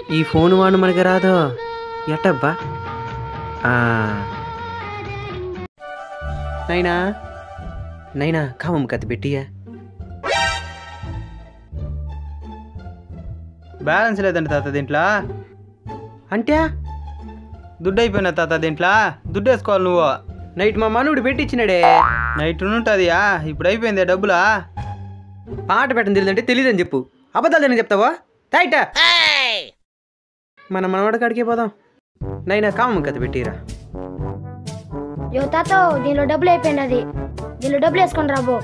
ఈ ఫోన్ వాడు మనకి రాదు ఎట్టబ్బా ఆ. నైనా నైనా కామమ్మ కత్తి పెట్టియా బ్యాలెన్స్ లేదండి తాత దీంట్లో అంటే దుడ్డు అయిపోయినా తాత దీంట్లో దుడ్డు వేసుకోవాలి నువ్వు నైట్ మా మనవుడు పెట్టించినాడే నైట్ ఉంటుందియా ఇప్పుడు అయిపోయింది డబ్బులా పాట పెట్టడం తెలియదంటే తెలియదని చెప్పు అబద్ధాలు అని చెప్తావా రైట్ మన మనవాడి కాడికే పోదాం నైనా కామమ్మ కత్తి పెట్టిరా యో తాత దీనిలో డబ్బులు అయిపోయినది దీనిలో డబ్బులు వేసుకొని రాబో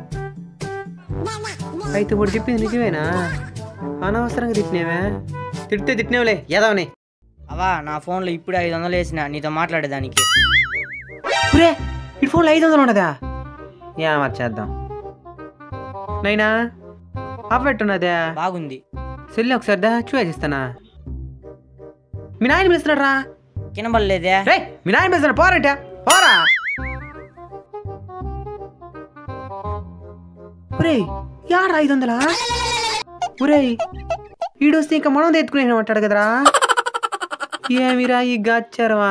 అయితే ఇప్పుడు చెప్పింది నిజమేనా అనవసరంగా తిట్టినేవే తిడితే తిట్టినేవులే ఏదవని అవా నా ఫోన్లో ఇప్పుడు ఐదు వందలు వేసిన నీతో మాట్లాడేదానికి ఒరే ఈ ఫోన్లో ఐదు వందలు ఉన్నదా ఏమర్ చేద్దాం నైనా అవ్వట్టున్నదా బాగుంది సెల్లి ఒకసారి దా చూసిస్తానా మీ నాయన పిలుస్తున్నాడు రా కినబడలేదే రే మీ నాయన పిలుస్తున్నాడు పోరంట పోరా ఒరేయ్ యారా ఐదు వందలా ఒరేయ్ ఈడొస్తే ఇంకా మనం ఎత్తుకునే అంటాడు కదరా ఏమిరా ఈ గచ్చరవా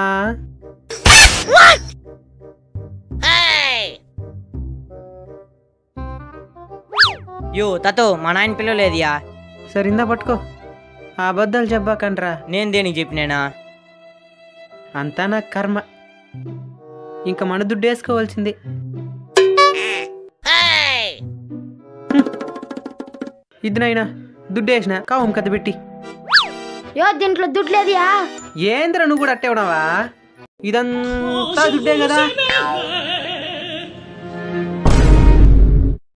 యో తతో మా నాయన పిల్లలేదియా సరిందా పట్టుకో ఆ అబద్ధాలు చెప్పకండ్రా నేను దేనికి చెప్పినేనా అంతా నా కర్మ ఇంకా మన దుడ్డు వేసుకోవాల్సిందే హ్మ్. ఇది నాయనా దుడ్డు వేసిన కావం కథ పెట్టి యో దీంట్లో దుడ్డు లేదుయా ఏంద్ర నువ్వు కూడా అట్టే ఉన్నావా ఇదంతా దుడ్డే కదా